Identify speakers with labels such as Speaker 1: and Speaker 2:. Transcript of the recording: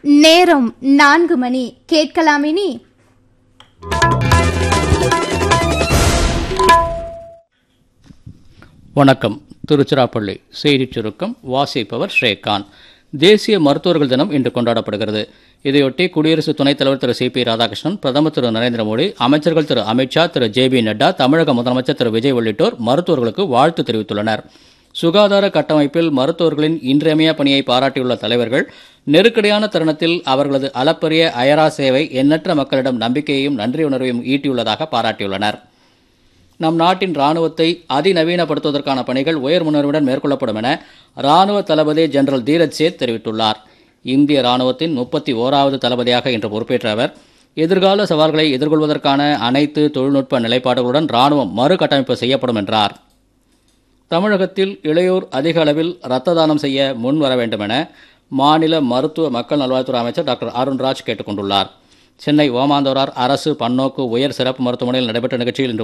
Speaker 1: நேரம் நான்கு மணி கேட்கலாமினி
Speaker 2: வணக்கம் திருச்சிராப்பள்ளி செய்திச் சுருக்கம் வாசிப்பவர் ஸ்ரேகான் தேசிய மருத்துவர்கள் தினம் இன்று கொண்டாடப்படுகிறது இதையொட்டி குடியரசு துணைத் தலைவர் திரு சி பி ராதாகிருஷ்ணன் பிரதமர் திரு நரேந்திர மோடி அமைச்சர்கள் திரு அமித்ஷா திரு ஜே பி நட்டா தமிழக முதலமைச்சர் திரு விஜய் உள்ளிட்டோர் மருத்துவர்களுக்கு வாழ்த்து தெரிவித்துள்ளனர் சுகாதார கட்டமைப்பில் மருத்துவர்களின் இன்றியமையா பணியை பாராட்டியுள்ள தலைவர்கள் நெருக்கடியான தருணத்தில் அவர்களது அளப்பரிய அயரா சேவை எண்ணற்ற மக்களிடம் நம்பிக்கையையும் நன்றியுணர்வையும் ஈட்டியுள்ளதாக பாராட்டியுள்ளனர் நம் நாட்டின் ராணுவத்தை அதிநவீனப்படுத்துவதற்கான பணிகள் உயர் முன்னுரிமையுடன் மேற்கொள்ளப்படும் என ராணுவ தளபதி ஜெனரல் தீரஜ் சேத் தெரிவித்துள்ளார் இந்திய ராணுவத்தின் முப்பத்தி ஓராவது தளபதியாக இன்று பொறுப்பேற்ற அவர் எதிர்கால சவால்களை எதிர்கொள்வதற்கான அனைத்து தொழில்நுட்ப நிலைப்பாடுகளுடன் ராணுவம் மறுகட்டமைப்பு செய்யப்படும் என்றார் தமிழகத்தில் இளையோர் அதிக அளவில் இரத்த தானம் செய்ய முன் வர வேண்டும் என மாநில மருத்துவ மக்கள் நல்வாழ்வுத்துறை அமைச்சர் டாக்டர் அருண்ராஜ் கேட்டுக் கொண்டுள்ளார் சென்னை ஓமாந்தோரார் அரசு பன்னோக்கு உயர் சிறப்பு மருத்துவமனையில் நடைபெற்ற நிகழ்ச்சியில் இன்று